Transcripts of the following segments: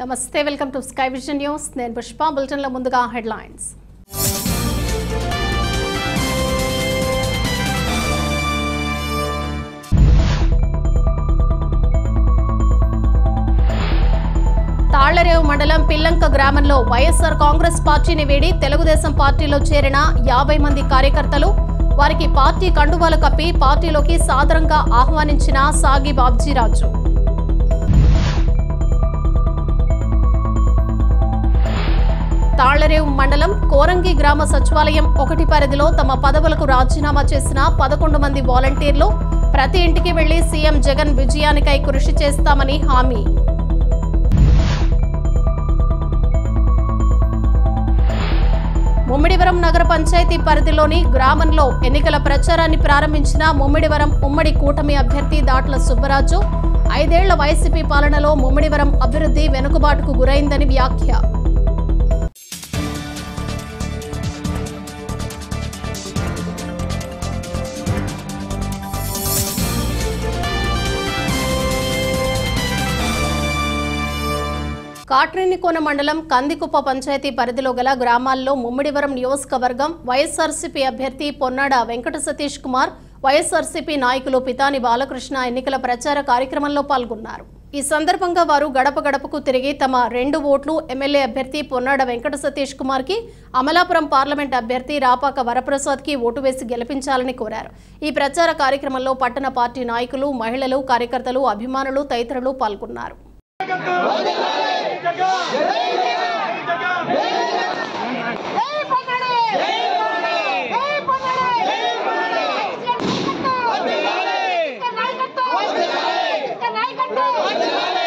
నమస్తే welcome to Sky Vision News నేను పుష్ప బులెటిన్లో ముందుగా హెడ్లైన్స్ తాళ్లరేవు మండలం పిల్లంక గ్రామంలో వైఎస్ఆర్ కాంగ్రెస్ పార్టీని వీడి తెలుగుదేశం పార్టీలో చేరిన యాభై మంది కార్యకర్తలు వారికి పార్టీ కండువాలు కప్పి పార్టీలోకి సాదరంగా ఆహ్వానించిన సాగి బాబ్జీరాజు తాళ్లరేవు మండలం కోరంగి గ్రామ సచివాలయం ఒకటి పరిధిలో తమ పదవులకు రాజీనామా చేసిన పదకొండు మంది వాలంటీర్లు ప్రతి ఇంటికి వెళ్లి సీఎం జగన్ విజయానికై కృషి చేస్తామని హామీ ముమ్మిడివరం నగర పంచాయతీ పరిధిలోని గ్రామంలో ఎన్నికల ప్రచారాన్ని ప్రారంభించిన ముమ్మిడివరం ఉమ్మడి కూటమి అభ్యర్థి దాట్ల సుబ్బరాజు ఐదేళ్ల వైసీపీ పాలనలో ముమ్మిడివరం అభివృద్ధి వెనుకబాటుకు గురైందని వ్యాఖ్య కాట్రేనికోన మండలం కందికుప్ప పంచాయతీ పరిధిలో గల గ్రామాల్లో ముమ్మిడివరం నియోజకవర్గం వైఎస్ఆర్సీపీ అభ్యర్థి పొన్నాడ వెంకట సతీష్ కుమార్ వైఎస్ఆర్సీపీ నాయకులు పితాని బాలకృష్ణ ఎన్నికల ప్రచార కార్యక్రమంలో పాల్గొన్నారు ఈ సందర్భంగా వారు గడప గడపకు తిరిగి తమ రెండు ఓట్లు ఎమ్మెల్యే అభ్యర్థి పొన్నాడ వెంకట సతీష్ కుమార్ కి అమలాపురం పార్లమెంట్ అభ్యర్థి రాపాక వరప్రసాద్ కి ఓటు వేసి గెలిపించాలని కోరారు ఈ ప్రచార కార్యక్రమంలో పట్టణ పార్టీ నాయకులు మహిళలు కార్యకర్తలు అభిమానులు తదితరులు పాల్గొన్నారు జై పొన్నడే జై పొన్నడే జై పొన్నడే జై పొన్నడే వందనాలే నాయకత్వం వందనాలే నాయకత్వం వందనాలే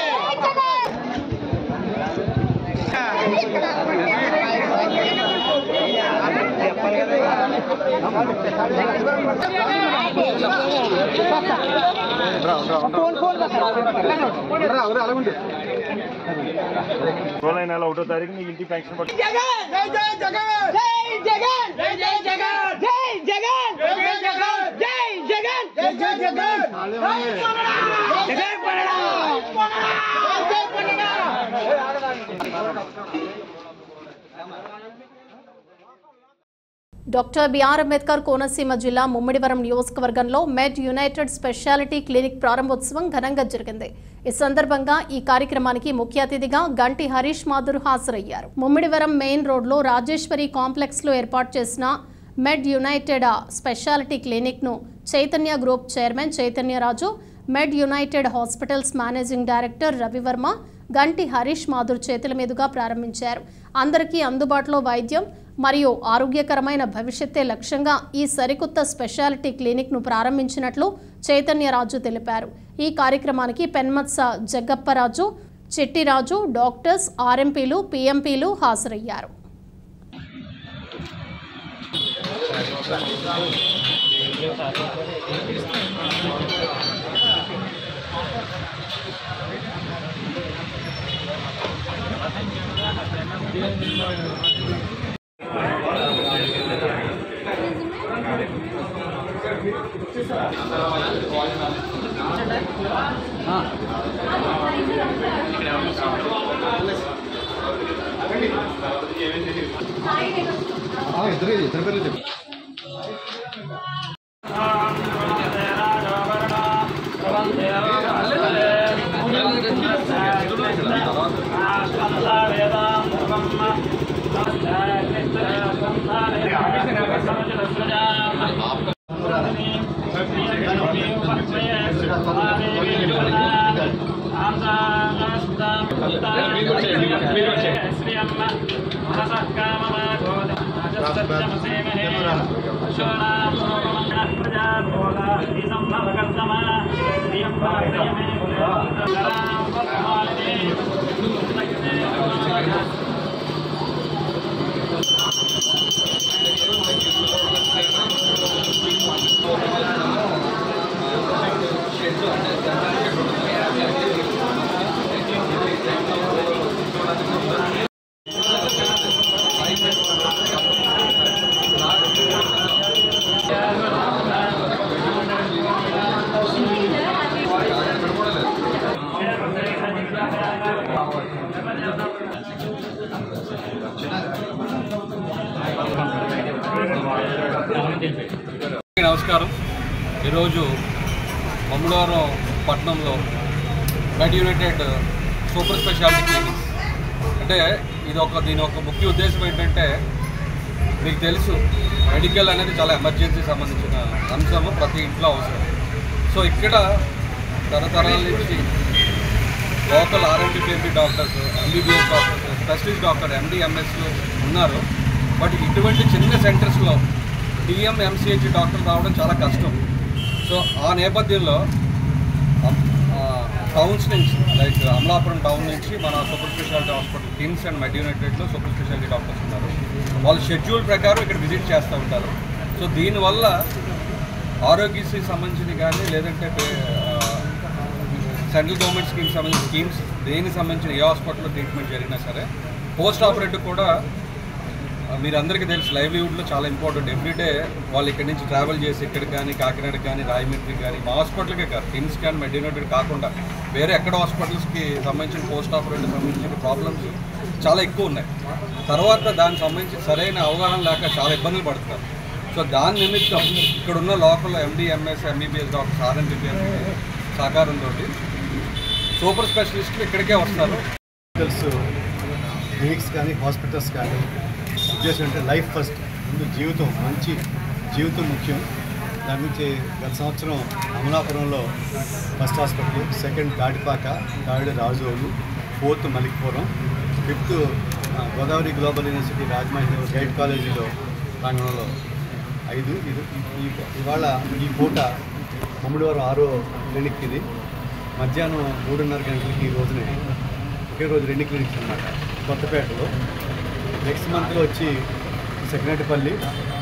జూలై నెల ఒకటో తారీఖు నీకు ఇంటికి పెన్షన్ పట్టు జగన్ జై జై జగన్ జై జగన్ జై జై జగన్ జై జగన్ జై జై జగన్ జై జగన్ జై జై జగన్ జై పొన్నడా జై పొన్నడా డాక్టర్ బిఆర్ అంబేద్కర్ కోనసీమ జిల్లా ముమ్మిడివరం నియోజకవర్గంలో మెడ్ యునైటెడ్ స్పెషాలిటీ క్లినిక్ ప్రారంభోత్సవం ఘనంగా జరిగింది ఈ సందర్భంగా ఈ కార్యక్రమానికి ముఖ్య అతిథిగా గంటి హరీష్ మాధుర్ హాజరయ్యారు ముమ్మిడివరం మెయిన్ రోడ్లో రాజేశ్వరి కాంప్లెక్స్ లో ఏర్పాటు చేసిన మెడ్ యునైటెడ్ స్పెషాలిటీ క్లినిక్ ను Chaitanya group chairman Chaitanyaraju Med United hospitals managing director Ravivarma Ganti Harish Madhur చేతుల మీదుగా ప్రారంభించారు అందరికీ అందుబాటులో వైద్యం మరియు ఆరోగ్యకరమైన భవిష్యత్తే లక్ష్యంగా ఈ సరికొత్త స్పెషాలిటీ క్లినిక్ను ప్రారంభించినట్లు చైతన్యరాజు తెలిపారు ఈ కార్యక్రమానికి పెన్మత్స జగ్గప్పరాజు చిట్టిరాజు డాక్టర్స్ ఆర్ఎంపీలు పీఎంపీలు హాజరయ్యారు ఇద్దరు ఇద్దరు పేర్లు చెప్పు ఈరోజు మమ్మడవరం పట్టణంలో Med United super speciality clinics అంటే ఇది ఒక దీని ఒక ముఖ్య ఉద్దేశం ఏంటంటే మీకు తెలుసు మెడికల్ అనేది చాలా ఎమర్జెన్సీ సంబంధించిన అంశము ప్రతి ఇంట్లో అవసరం సో ఇక్కడ తరతరాల నుంచి local RMD PMP doctors MBBS doctors specialist doctor MD MS ఉన్నారు బట్ ఇటువంటి చిన్న సెంటర్స్లో టీఎం ఎంసీహెచ్ డాక్టర్ రావడం చాలా కష్టం సో ఆ నేపథ్యంలో టౌన్స్ నుంచి లైక్ అమలాపురం టౌన్ నుంచి మన super speciality hospital KIMS and Med యునైటెడ్లో సూపర్ స్పెషాలిటీ డాక్టర్స్ ఉన్నారు వాళ్ళు షెడ్యూల్ ప్రకారం ఇక్కడ విజిట్ చేస్తూ ఉంటారు సో దీనివల్ల ఆరోగ్యశ్రీ సంబంధించి కానీ లేదంటే ఆ, సెంట్రల్ గవర్నమెంట్ స్కీమ్స్ సంబంధించిన స్కీమ్స్ దేనికి సంబంధించిన ఏ హాస్పిటల్లో ట్రీట్మెంట్ జరిగినా సరే పోస్ట్ ఆపరేటివ్ కూడా ఆ, మీరందరికీ తెలుసు లైవ్లీహుడ్లో చాలా ఇంపార్టెంట్ ఎవ్రీడే వాళ్ళు ఇక్కడి నుంచి ట్రావెల్ చేసి ఇక్కడికి కానీ కాకినాడకి కానీ రాయమండ్రికి కానీ మా హాస్పిటల్కే కాదు కిమ్స్ కానీ మెడినోటెడ్ కాకుండా వేరే ఎక్కడ హాస్పిటల్స్కి సంబంధించిన పోస్ట్ ఆపరేటివ్ సంబంధించిన ప్రాబ్లమ్స్ చాలా ఎక్కువ ఉన్నాయి తర్వాత దానికి సంబంధించి సరైన అవగాహన లేక చాలా ఇబ్బందులు పడుతున్నారు సో దాని నిమిత్తం ఇక్కడ ఉన్న local MD MS MBBS doctors ఆర్ఎంబీబీఎస్ సహకారంతో సూపర్ స్పెషలిస్టులు ఇక్కడికే వస్తారు హాస్పిటల్స్ క్లినిక్స్ కానీ హాస్పిటల్స్ కానీ ఉద్దేశం అంటే లైఫ్ ఫస్ట్ ముందు జీవితం మంచి జీవితం ముఖ్యం దాని నుంచి గత సంవత్సరం అమలాపురంలో first hospital second Tatipaka third Razole fourth Malikipuram fifth ఆ, Godavari global university Rajamahendra guide కాలేజీలో ప్రాంగణంలో ఐదు ఇది ఈ- ఇవాళ ఈ పూట మమ్మడివారం ఆరో క్లినిక్ ఇది మధ్యాహ్నం మూడున్నర గంటలకి ఈ రోజునే ఒకే రోజు రెండు క్లినిక్స్ అన్నమాట కొత్తపేటలో నెక్స్ట్ మంత్లో వచ్చి సెక్రటపల్లి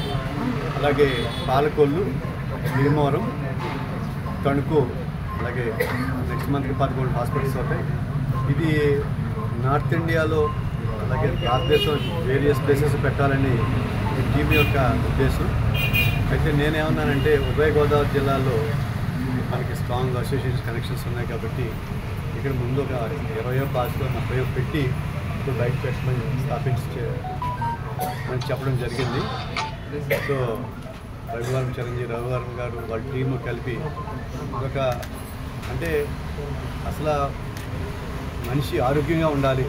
అలాగే పాలకొల్లు భీమవరం తణుకు అలాగే నెక్స్ట్ మంత్కి పదకొండు హాస్పిటల్స్ అవుతాయి ఇది నార్త్ ఇండియాలో అలాగే భారతదేశం వేరియస్ ప్లేసెస్ పెట్టాలని ఈ టీం యొక్క ఉద్దేశం అయితే నేనేమన్నానంటే ఉభయ గోదావరి జిల్లాలో మనకి స్ట్రాంగ్ అసోసియేషన్ కనెక్షన్స్ ఉన్నాయి కాబట్టి ఇక్కడ ముందు ఒక ఇరవయో పాస్లో ముప్పయో పెట్టి ఇప్పుడు బయట పెట్టమని స్థాపించి అని చెప్పడం జరిగింది సో రవివారం చిరంజీవి రవివారం గారు వాళ్ళ టీము కలిపి ఒక అంటే అసలు మనిషి ఆరోగ్యంగా ఉండాలి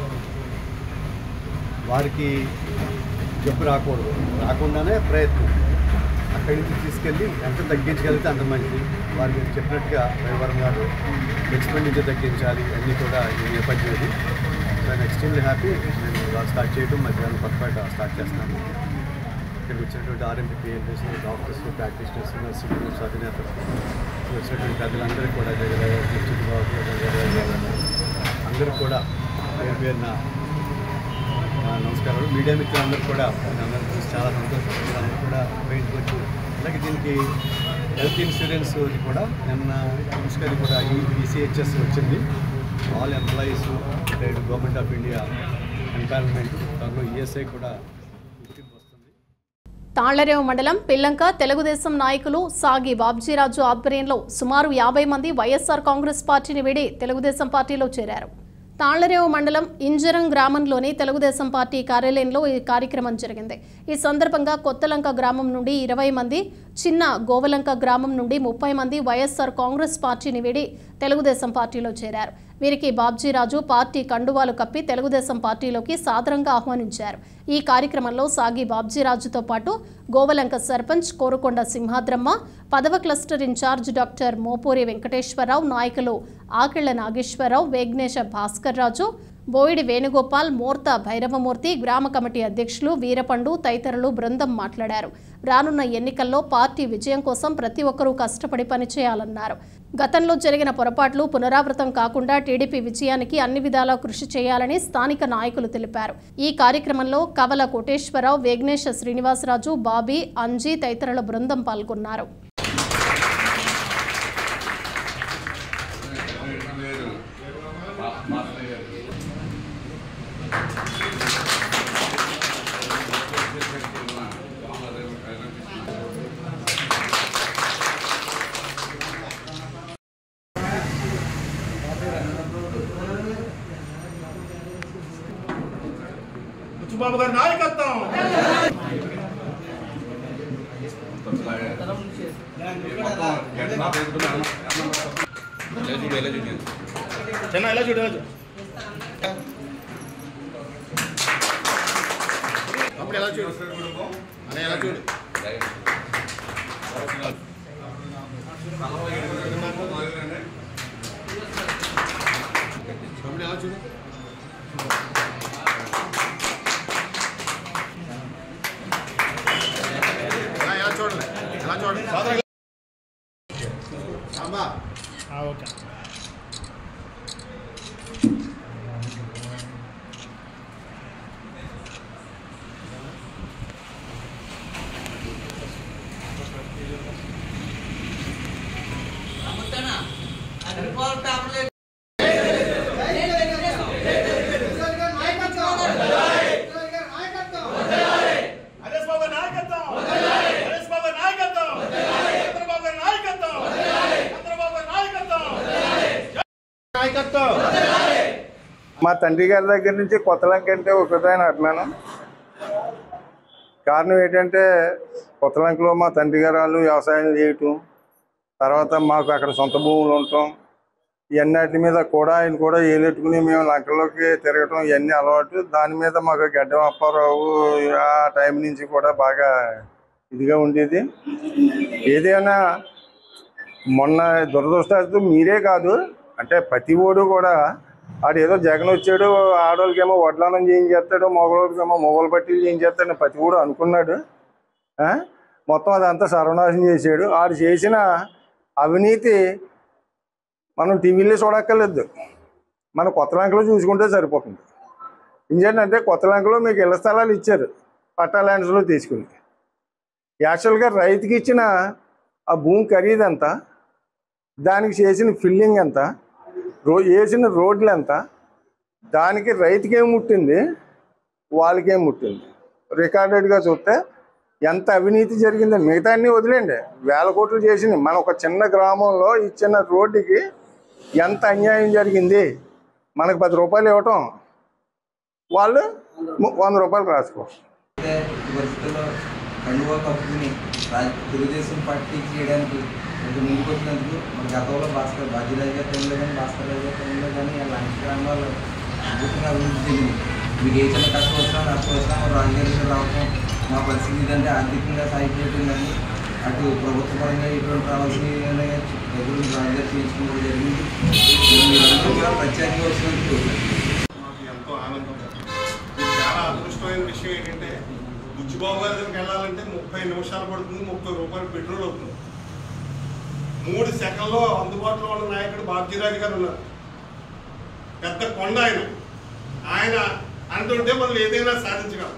వారికి జబ్బు రాకూడదు రాకుండానే ప్రయత్నం అక్కడి నుంచి తీసుకెళ్ళి ఎంత తగ్గించగలిగితే అంత మంచిది వారు మీరు చెప్పినట్టుగా రవివారం గారు ఎక్స్పెండిచర్ తగ్గించాలి అన్నీ కూడా ఈ నేపథ్యం ఇది నేను ఎక్స్ట్రీమ్లీ హ్యాపీ నేను ఇలా స్టార్ట్ చేయడం మధ్యాహ్నం కొత్తపేట స్టార్ట్ చేస్తున్నాను ఇక్కడికి వచ్చినటువంటి RMP PLS doctors practitioners nursing అధినేతలు వచ్చినటువంటి పెద్దలందరికీ కూడా జగన్ చిట్టుబాబు అందరూ కూడా పేరు పేరున ఆ, నమస్కారాలు మీడియా మిత్రులందరూ కూడా నేను అందరూ చూసి చాలా సంతోషం మీరందరూ కూడా బయటకు వచ్చి అలాగే దీనికి హెల్త్ ఇన్సూరెన్స్ ఇది కూడా నిన్న మున్సిపల్ కూడా ఈ ఈసీహెచ్ఎస్ వచ్చింది all employees government of India empanelment దాంట్లో ఈఎస్ఐ కూడా గుర్తింపు వస్తుంది తాళ్లరేవు మండలం పిల్లంక తెలుగుదేశం నాయకులు సాగి బాబ్జీరాజు ఆధ్వర్యంలో సుమారు యాభై మంది వైఎస్ఆర్ కాంగ్రెస్ పార్టీని వీడి తెలుగుదేశం పార్టీలో చేరారు తాళ్లరేవు మండలం ఇంజరం గ్రామంలోని తెలుగుదేశం పార్టీ కార్యాలయంలో ఈ కార్యక్రమం జరిగింది ఈ సందర్భంగా కొత్తలంక గ్రామం నుండి ఇరవై మంది చిన్న గోవలంక గ్రామం నుండి ముప్పై మంది వైఎస్ఆర్ కాంగ్రెస్ పార్టీని వీడి తెలుగుదేశం పార్టీలో చేరారు వీరికి బాబ్జీరాజు పార్టీ కండువాలు కప్పి తెలుగుదేశం పార్టీలోకి సాదరంగా ఆహ్వానించారు ఈ కార్యక్రమంలో సాగి బాబ్జీరాజుతో పాటు గోవలంక సర్పంచ్ కోరుకొండ సింహాద్రమ్మ పదవ cluster in-charge doctor Mopuri Venkateswararao నాయకులు ఆకిళ్ల నాగేశ్వరరావు వేగ్నేశ భాస్కర్ రాజు బోయిడి వేణుగోపాల్ మోర్త భైరవమూర్తి గ్రామ కమిటీ అధ్యక్షులు వీరపండు తదితరులు బృందం మాట్లాడారు రానున్న ఎన్నికల్లో పార్టీ విజయం కోసం ప్రతి ఒక్కరూ కష్టపడి పనిచేయాలన్నారు గతంలో జరిగిన పొరపాట్లు పునరావృతం కాకుండా టీడీపీ విజయానికి అన్ని విధాలా కృషి చేయాలని స్థానిక నాయకులు తెలిపారు ఈ కార్యక్రమంలో కవల కోటేశ్వరరావు వేగ్నేశ శ్రీనివాసరాజు బాబీ అంజీ తదితరుల బృందం పాల్గొన్నారు బుచ్చుబాబు గారి నాయకత్వం చిన్న ఎలా చూడు అప్పుడు ఎలా చూడు అలా ఎలా చూడు అప్పుడు ఎలా చూడు ఎలా ఎలా చూడలే ఎలా చూడండి అమ్మా ఓకే హరీష్ బాబు నాయకత్వం హరీష్ బాబు నాయకత్వం చంద్రబాబు నాయకత్వం చంద్రబాబు నాయకత్వం నాయకత్వం మా తండ్రి గారి దగ్గర నుంచి కొత్తలంక అంటే ఒక విధమైన అభిమానం కారణం ఏంటంటే కొత్తలంకలో మా తండ్రి గారు వాళ్ళు వ్యవసాయం చేయటం తర్వాత మాకు అక్కడ సొంత భూములు ఉండటం ఇవన్నిటి మీద కూడా ఆయన కూడా ఏలెట్టుకుని మేము లంకలోకి తిరగటం ఇవన్నీ అలవాటు దాని మీద మాకు గడ్డం అప్పారావు ఆ టైం నుంచి కూడా బాగా ఇదిగా ఉండేది ఏదైనా మొన్న దురదృష్టాలు మీరే కాదు అంటే ప్రతి ఓడు కూడా ఆడు ఏదో జగన్ వచ్చాడు ఆడవాళ్ళకేమో వడ్లానం చేయించేస్తాడు మగవాళ్ళకేమో మొగలు పట్టీలు చేయించేస్తాడు ప్రతి ఓడు అనుకున్నాడు ఆ? మొత్తం అదంతా సర్వనాశనం చేశాడు ఆడు చేసిన అవినీతి మనం టీవీలో చూడక్కర్లేదు మన కొత్త లంకలో చూసుకుంటే సరిపోతుంది ఇంకేంటంటే కొత్త లంకలో మీకు ఇళ్ల స్థలాలు ఇచ్చారు పట్టా ల్యాండ్స్లో తీసుకుని యాక్చువల్గా రైతుకి ఇచ్చిన ఆ భూమి ఖరీదు ఎంత దానికి చేసిన ఫిల్లింగ్ ఎంత రో వేసిన రోడ్లు ఎంత దానికి రైతుకి ఏం ముట్టింది వాళ్ళకేం ముట్టింది రికార్డెడ్గా చూస్తే ఎంత అవినీతి జరిగిందని మిగతా అన్నీ వదిలేండి వేల కోట్లు చేసింది మన ఒక చిన్న గ్రామంలో ఇచ్చిన రోడ్డుకి ఎంత అన్యాయం జరిగింది మనకు పది రూపాయలు ఇవ్వటం వాళ్ళు ము- వంద రూపాయలు రాసుకో అయితే ఈ పరిస్థితుల్లో కండువా కప్పుకుని రాజ- తెలుగుదేశం పార్టీ చేయడానికి కొంచెం ముందుకు వచ్చినందుకు మన గతంలో భాస్కర్ బాజీరాజు గారి టైంలో కానీ భాస్కర్ రాజు గారి టైంలో కానీ అలాంటి గ్రామాలు అద్భుతంగా అభివృద్ధి చెందింది మీకు ఏ చిన్న కష్టం వచ్చినా నష్టం వచ్చినా మన రాజుగారి దగ్గర రావటం మా పరిస్థితి ఇదంటే ఆర్థికంగా సాగిపోయటం కానీ అటు ప్రభుత్వ పరంగా ఇటువంటి రావాల్సినవి దగ్గర నుంచి రాజుగారు చేయించుకోవడం జరిగింది మీరందరూ కూడా ప్రత్యేకంగా వచ్చినందుకు మాకు ఎంతో ఆనందం ఇది చాలా అదృష్టమైన విషయం ఏంటంటే బుచ్చిబాబు గారి దగ్గరికి వెళ్ళాలంటే ముప్పై నిమిషాలు పడుతుంది ముప్పై రూపాయలు పెట్రోల్ అవుతుంది మూడు సెకండ్లో అందుబాటులో ఉన్న నాయకుడు బాబ్జీరాజు గారు ఉన్నారు పెద్ద కొండ ఆయన ఆయన అంటుంటే మనం ఏదైనా సాధించగలం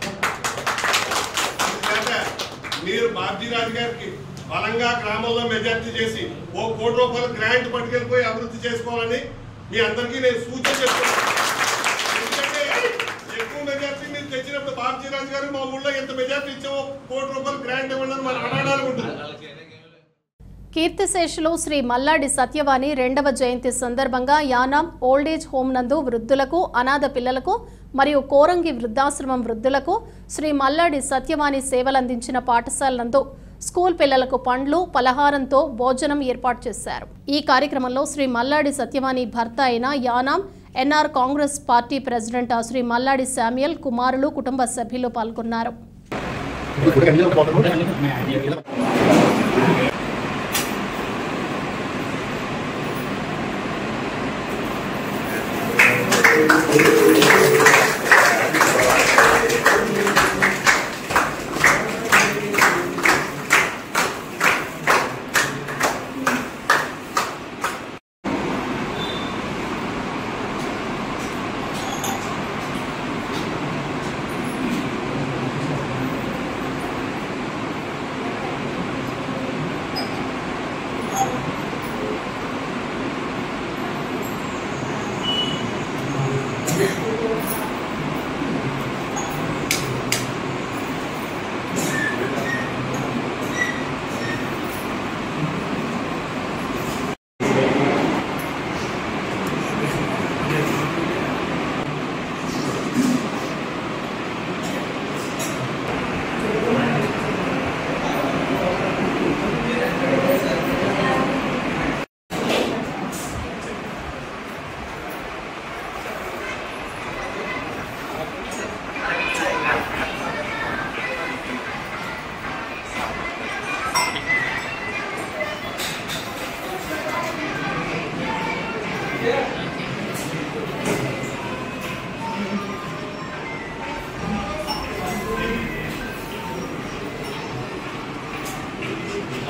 ఎందుకంటే మీరు బాబ్జీరాజు గారికి బలంగా గ్రామంలో మెజార్టీ చేసి ఓ కోటి రూపాయలు గ్రాంట్ పట్టుకెళ్ళిపోయి అభివృద్ధి చేసుకోవాలని మీ అందరికీ నేను సూచన చేస్తున్నాను ఎందుకంటే ఎక్కువ మెజార్టీ మీరు తెచ్చినప్పుడు బాబ్జీరాజు గారు మా ఊళ్ళో ఎంత మెజార్టీ ఇచ్చామో కోటి రూపాయలు గ్రాంట్ ఇవ్వండి అని మనం అడగడానికి ఉంటుంది కీర్తిశేషులు శ్రీ మల్లాడి సత్యవాణి రెండవ జయంతి సందర్భంగా యానాం ఓల్డేజ్ హోమ్ నందు వృద్ధులకు అనాథ పిల్లలకు మరియు కోరంగి వృద్ధాశ్రమం వృద్ధులకు శ్రీ మల్లాడి సత్యవాణి సేవలందించిన పాఠశాల నందు స్కూల్ పిల్లలకు పండ్లు పలహారంతో భోజనం ఏర్పాటు చేశారు ఈ కార్యక్రమంలో శ్రీ మల్లాడి సత్యవాణి భర్త అయిన Yanam NR Congress party president Shri Malladi Samuel కుమారులు కుటుంబ సభ్యులు పాల్గొన్నారు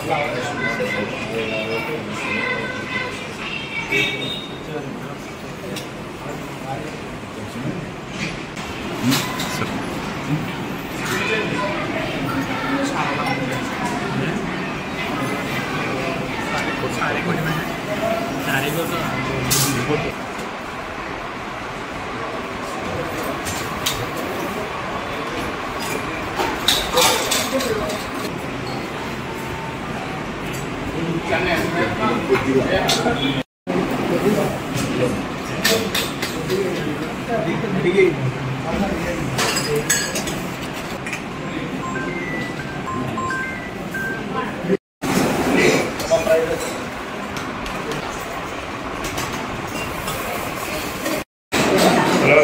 హలో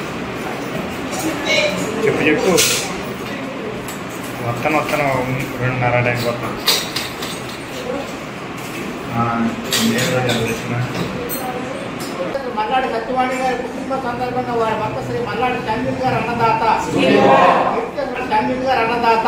చెప్పు చెప్పు వస్తాను వస్తాను రెండున్నర టైంకి వస్తాను నేను చదివిస్తున్నా మల్లాడి సత్యవాణి గారి పుట్టిన సందర్భంగా వారి భర్త శ్రీ మల్లాడి చంద్రుడు గారు అన్నదాత చంద్రుడు గారు అన్నదాత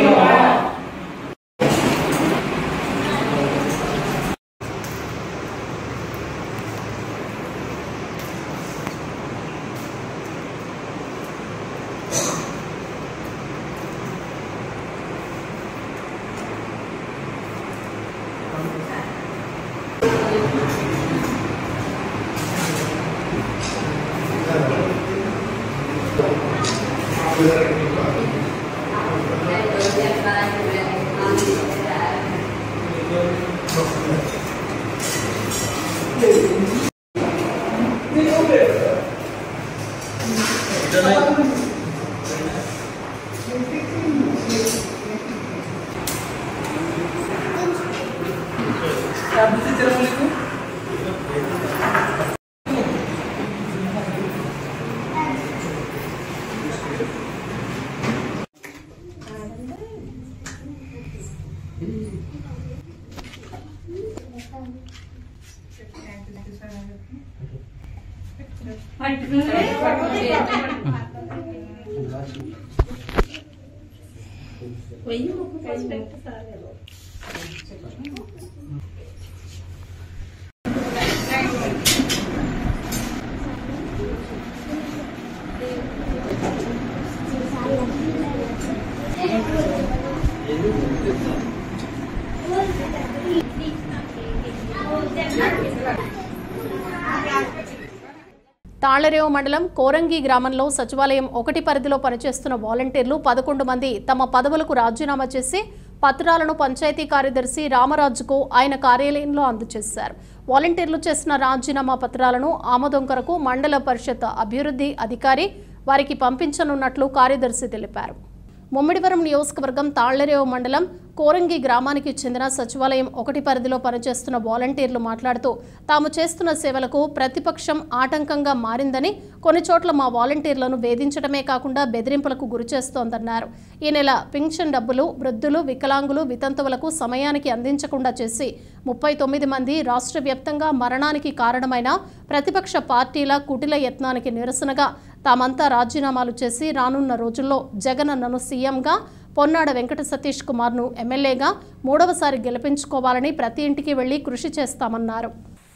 తాళ్లరేవు మండలం కోరంగి గ్రామంలో సచివాలయం ఒకటి పరిధిలో పనిచేస్తున్న వాలంటీర్లు పదకొండు మంది తమ పదవులకు రాజీనామా చేసి పత్రాలను పంచాయతీ కార్యదర్శి రామరాజుకు ఆయన కార్యాలయంలో అందజేశారు వాలంటీర్లు చేసిన రాజీనామా పత్రాలను ఆమోదం కొరకు మండల పరిషత్ అభివృద్ధి అధికారి వారికి పంపించనున్నట్లు కార్యదర్శి తెలిపారు ముమ్మిడివరం నియోజకవర్గం తాళ్లరేవు మండలం కోరంగి గ్రామానికి చెందిన సచివాలయం ఒకటి పరిధిలో పనిచేస్తున్న వాలంటీర్లు మాట్లాడుతూ తాము చేస్తున్న సేవలకు ప్రతిపక్షం ఆటంకంగా మారిందని కొన్ని చోట్ల మా వాలంటీర్లను వేధించడమే కాకుండా బెదిరింపులకు గురిచేస్తోందన్నారు ఈ నెల పింఛన్ డబ్బులు వృద్ధులు వికలాంగులు వితంతువులకు సమయానికి అందించకుండా చేసి ముప్పై తొమ్మిది మంది రాష్ట్ర వ్యాప్తంగా మరణానికి కారణమైన ప్రతిపక్ష పార్టీల కుటిల యత్నానికి నిరసనగా తామంతా రాజీనామాలు చేసి రానున్న రోజుల్లో జగనన్నను సీఎంగా పొన్నాడ వెంకట సతీష్ కుమార్ను ఎమ్మెల్యేగా మూడవసారి గెలిపించుకోవాలని ప్రతి ఇంటికి వెళ్లి కృషి చేస్తామన్నారు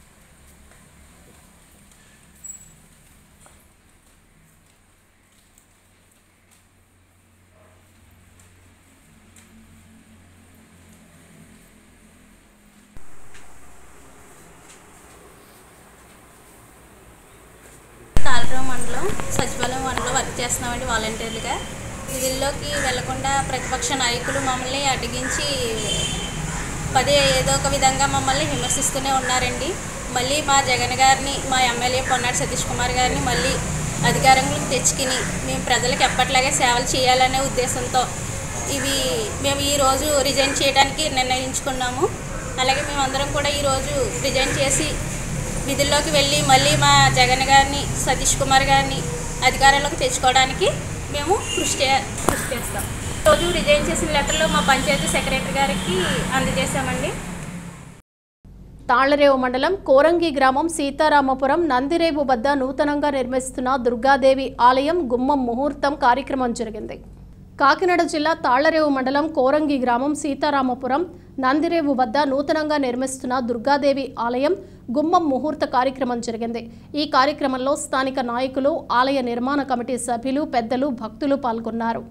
తాళరావు మండలం సచివాలయం వన్లో వర్క్ చేస్తున్నామండి వాలంటీర్లుగా విధుల్లోకి వెళ్లకుండా ప్రతిపక్ష నాయకులు మమ్మల్ని అడ్డగించి పదే ఏదో ఒక విధంగా మమ్మల్ని విమర్శిస్తూనే ఉన్నారండి మళ్ళీ మా జగన్ గారిని మా ఎమ్మెల్యే పొన్నాడు సతీష్ కుమార్ గారిని మళ్ళీ అధికారంలోకి తెచ్చుకుని మేము ప్రజలకు ఎప్పట్లాగే సేవలు చేయాలనే ఉద్దేశంతో ఇవి మేము ఈరోజు రిజైన్ చేయడానికి నిర్ణయించుకున్నాము అలాగే మేమందరం కూడా ఈరోజు రిజైన్ చేసి విధుల్లోకి వెళ్ళి మళ్ళీ మా జగన్ గారిని సతీష్ కుమార్ గారిని అధికారంలోకి తెచ్చుకోవడానికి మేము కృషి చే కృషి చేస్తాం రోజు రిజైన్ చేసిన లెటర్లో మా పంచాయతీ సెక్రటరీ గారికి అందజేశామండి తాళ్లరేవు మండలం కోరంగి గ్రామం సీతారామపురం నందిరేవు వద్ద నూతనంగా నిర్మిస్తున్న దుర్గాదేవి ఆలయం గుమ్మం ముహూర్తం కార్యక్రమం జరిగింది కాకినాడ జిల్లా తాళ్లరేవు మండలం కోరంగి గ్రామం సీతారామపురం నందిరేవు వద్ద నూతనంగా నిర్మిస్తున్న దుర్గాదేవి ఆలయం గుమ్మం ముహూర్త కార్యక్రమం జరిగింది ఈ కార్యక్రమంలో స్థానిక నాయకులు ఆలయ నిర్మాణ కమిటీ సభ్యులు పెద్దలు భక్తులు పాల్గొన్నారు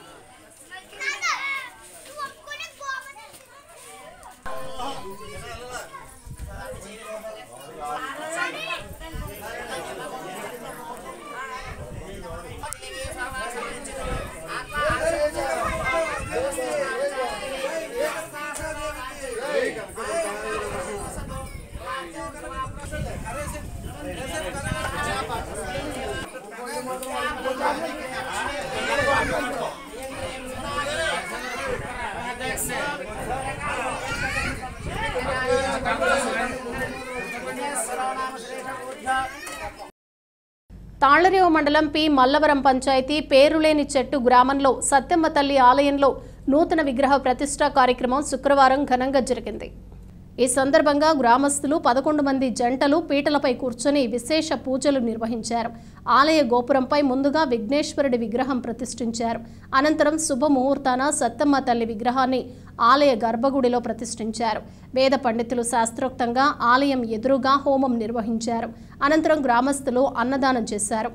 తాళ్లరేవు మండలం పి మల్లవరం పంచాయతీ పేరులేని చెట్టు గ్రామంలో సత్యమ్మ తల్లి ఆలయంలో నూతన విగ్రహ ప్రతిష్ఠా కార్యక్రమం శుక్రవారం ఘనంగా జరిగింది ఈ సందర్భంగా గ్రామస్తులు పదకొండు మంది జంటలు పీటలపై కూర్చొని విశేష పూజలు నిర్వహించారు ఆలయ గోపురంపై ముందుగా విఘ్నేశ్వరుడి విగ్రహం ప్రతిష్ఠించారు అనంతరం శుభముహూర్తాన సత్తమ్మ తల్లి విగ్రహాన్ని ఆలయ గర్భగుడిలో ప్రతిష్ఠించారు వేద పండితులు శాస్త్రోక్తంగా ఆలయం ఎదురుగా హోమం నిర్వహించారు అనంతరం గ్రామస్తులు అన్నదానం చేశారు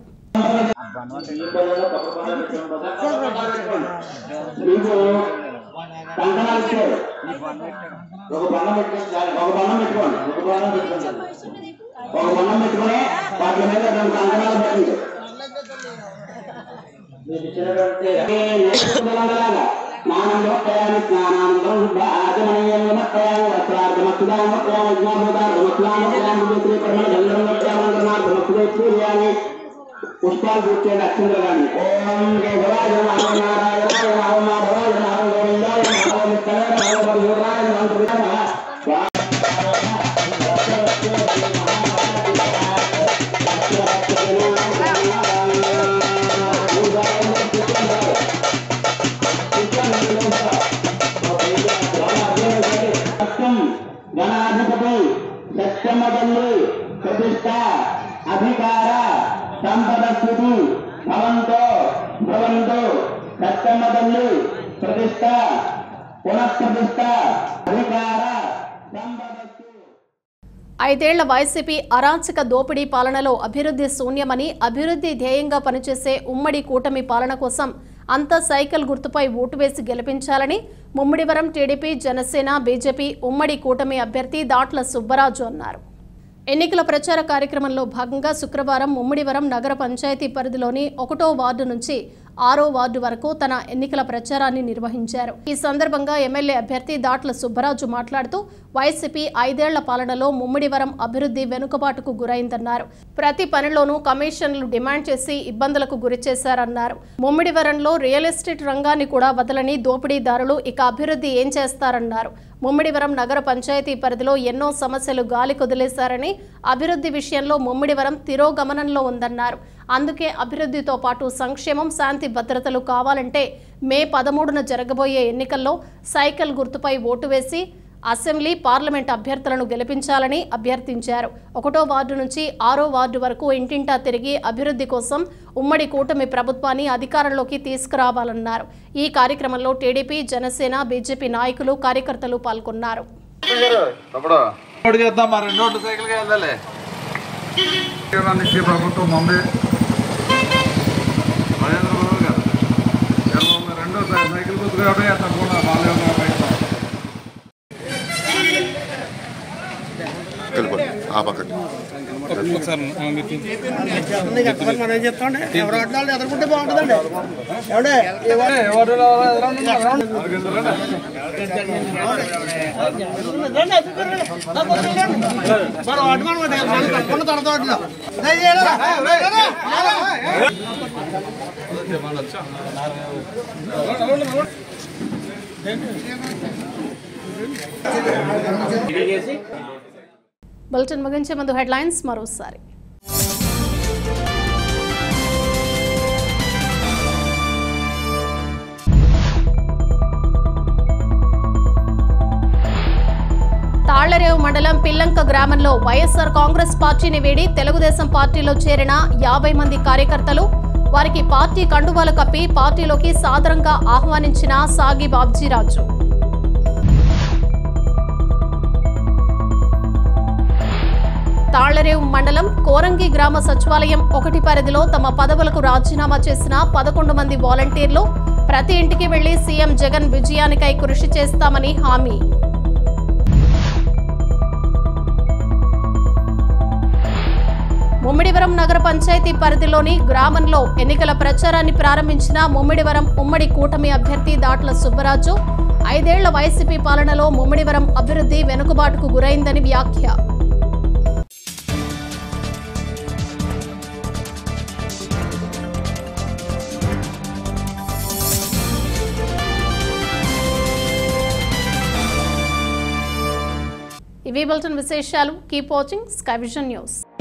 ఒక బండం పెట్టుకోండి చాలు. ఒక బండం పెట్టుకోండి ఒక బండం పెట్టుకోండి ఒక బండం పెట్టుకొని వాటి మీద రెండు కంకణాలు పెట్టండి మీకు ఇచ్చినటువంటి నేర్చుకున్నలాగా స్నానంలో ప్రయాణి స్నానాంతం ఆచమనీయం ప్రయాణి వస్త్రార్థమస్తుదాం ప్రయాణ విజ్ఞాపదార్థమస్తుదాం ప్రయాణ విజయపరమ గంధం ప్రయాణి పుష్పాలు పూర్తి అక్షంతలు కానీ ఓం కేశవాయ నమో నారాయణాయ నమో మాధవాయ నమో గోవిందాయ నమో మిత్రాయ నమో మధురాయ నమో ప్రియాయ గణాధిపతి సత్యమదల్లి ప్రతిష్ట అధికార సంపద స్థితి భవంతో భవంతో సత్యమదల్లి ప్రతిష్ట పునఃప్రతిష్ట అధికార సంపద ఐదేళ్ల వైసీపీ అరాచక దోపిడీ పాలనలో అభివృద్ధి శూన్యమని అభివృద్ధి ధ్యేయంగా పనిచేసే ఉమ్మడి కూటమి పాలన కోసం అంతా సైకిల్ గుర్తుపై ఓటు వేసి గెలిపించాలని ముమ్మిడివరం టీడీపీ జనసేన బీజేపీ ఉమ్మడి కూటమి అభ్యర్థి దాట్ల సుబ్బరాజు అన్నారు ఎన్నికల ప్రచార కార్యక్రమంలో భాగంగా శుక్రవారం ముమ్మిడివరం నగర పంచాయతీ పరిధిలోని ఒకటో వార్డు నుంచి ఆరో వార్డు వరకు తన ఎన్నికల ప్రచారాన్ని నిర్వహించారు ఈ సందర్భంగా ఎమ్మెల్యే అభ్యర్థి దాట్ల సుబ్బరాజు మాట్లాడుతూ వైసీపీ ఐదేళ్ల పాలనలో ముమ్మిడివరం అభివృద్ధి వెనుకబాటుకు గురైందన్నారు ప్రతి పనిలోనూ కమిషన్లు డిమాండ్ చేసి ఇబ్బందులకు గురి చేశారన్నారు ముమ్మిడివరంలో రియల్ ఎస్టేట్ రంగాన్ని కూడా వదలని దోపిడీదారులు ఇక అభివృద్ధి ఏం చేస్తారన్నారు ముమ్మిడివరం నగర పంచాయతీ పరిధిలో ఎన్నో సమస్యలు గాలి కొదిలేశారని అభివృద్ధి విషయంలో ముమ్మిడివరం తిరోగమనంలో ఉందన్నారు అందుకే అభివృద్ధితో పాటు సంక్షేమం శాంతి భద్రతలు కావాలంటే మే పదమూడున జరగబోయే ఎన్నికల్లో సైకిల్ గుర్తుపై ఓటు వేసి అసెంబ్లీ పార్లమెంట్ అభ్యర్థులను గెలిపించాలని అభ్యర్థించారు ఒకటో వార్డు నుంచి ఆరో వార్డు వరకు ఇంటింటా తిరిగి అభివృద్ధి కోసం ఉమ్మడి కూటమి ప్రభుత్వాన్ని అధికారంలోకి తీసుకురావాలన్నారు ఈ కార్యక్రమంలో టీడీపీ జనసేన బీజేపీ నాయకులు కార్యకర్తలు పాల్గొన్నారు తమ్ముడు రోడ్డు చేద్దాం మరి రెండు రోడ్లు సైకిల్గా వెళ్ళాలి ఇచ్చే ప్రభుత్వం ఉంది మహేంద్ర బాబు గారు చంద్రబాబు గారు రెండో సై- సైకిల్ గుర్తుగా ఒకటే తప్పకుండా బాలయోగ బయట వెళ్ళిపోండి ఆ పక్కకి మనం చెప్తాండి ఎవరు ఆటలు ఎదుర్కొంటే బాగుంటుందండి ఏమంటే మనం అడ్డుకోండి మనం పట్టుకున్న తడతాట్లో బులెటిన్ ముగించే ముందు హెడ్లైన్స్ మరోసారి తాళ్లరేవు మండలం పిల్లంక గ్రామంలో వైఎస్ఆర్ కాంగ్రెస్ పార్టీని వీడి తెలుగుదేశం పార్టీలో చేరిన యాభై మంది కార్యకర్తలు వారికి పార్టీ కండువాలు కప్పి పార్టీలోకి సాదరంగా ఆహ్వానించిన సాగి బాబ్జీరాజు తాళ్లరేవు మండలం కోరంగి గ్రామ సచివాలయం ఒకటి పరిధిలో తమ పదవులకు రాజీనామా చేసిన పదకొండు మంది వాలంటీర్లు ప్రతి ఇంటికి వెళ్లి సీఎం జగన్ విజయానికై కృషి చేస్తామని హామీ ముమ్మిడివరం నగర పంచాయతీ పరిధిలోని గ్రామంలో ఎన్నికల ప్రచారాన్ని ప్రారంభించిన ముమ్మిడివరం ఉమ్మడి కూటమి అభ్యర్థి దాట్ల సుబ్బరాజు ఐదేళ్ల వైసీపీ పాలనలో ముమ్మిడివరం అభివృద్ధి వెనుకబాటుకు గురైందని వ్యాఖ్య ఇవి బులెటిన్ విశేషాలు keep watching Sky Vision news